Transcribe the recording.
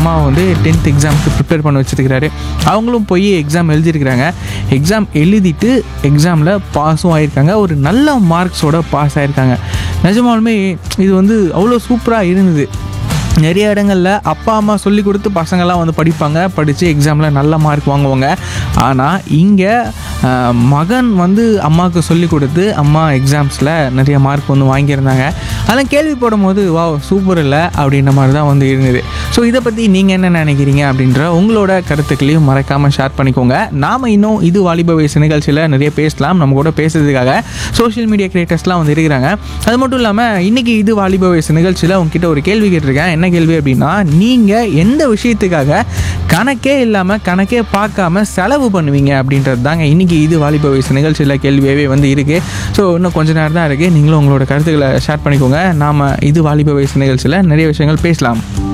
அம்மாவை வந்து டென்த் எக்ஸாமுக்கு ப்ரிப்பேர் பண்ண வச்சுருக்கிறாரு அவங்களும் போய் எக்ஸாம் எழுதியிருக்கிறாங்க எக்ஸாம் எழுதிட்டு எக்ஸாமில் பாஸும் ஆயிருக்காங்க ஒரு நல்ல மார்க்ஸோட பாஸ் ஆயிருக்காங்க நிஜமாலுமே இது வந்து அவ்வளோ சூப்பராக இருந்தது நிறைய இடங்களில் அப்பா அம்மா சொல்லி கொடுத்து பசங்கள்லாம் வந்து படிப்பாங்க படித்து எக்ஸாமில் நல்ல மார்க் வாங்குவாங்க ஆனால் இங்கே மகன் வந்து அம்மாவுக்கு சொல்லி கொடுத்து அம்மா எக்ஸாம்ஸில் நிறைய மார்க் வந்து வாங்கியிருந்தாங்க அதெல்லாம் கேள்விப்படும் போது வா சூப்பர் இல்லை அப்படின்ற மாதிரி தான் வந்து இருந்தது ஸோ இதை பற்றி நீங்கள் என்ன நினைக்கிறீங்க அப்படின்ற உங்களோட கருத்துக்களையும் மறக்காமல் ஷேர் பண்ணிக்கோங்க நாம் இன்னும் இது வாலிப வயசு நிகழ்ச்சியில் நிறைய பேசலாம் நம்ம கூட பேசுறதுக்காக சோஷியல் மீடியா கிரியேட்டர்ஸ்லாம் வந்து இருக்கிறாங்க அது மட்டும் இல்லாமல் இன்றைக்கி இது வாலிப வயசு நிகழ்ச்சியில் உங்ககிட்ட ஒரு கேள்வி கேட்டிருக்கேன் என்ன கேள்வி அப்படின்னா நீங்கள் எந்த விஷயத்துக்காக கணக்கே இல்லாமல் கணக்கே பார்க்காம செலவு பண்ணுவீங்க அப்படின்றது தாங்க இன்றைக்கி இது வாலிப வயசு நிகழ்ச்சியில் கேள்வியாகவே வந்து இருக்குது ஸோ இன்னும் கொஞ்ச நேரம் தான் இருக்குது நீங்களும் உங்களோட கருத்துக்களை ஷேர் பண்ணிக்கோங்க நாம் இது வாலிப வயசு நிகழ்ச்சியில் நிறைய விஷயங்கள் பேசலாம்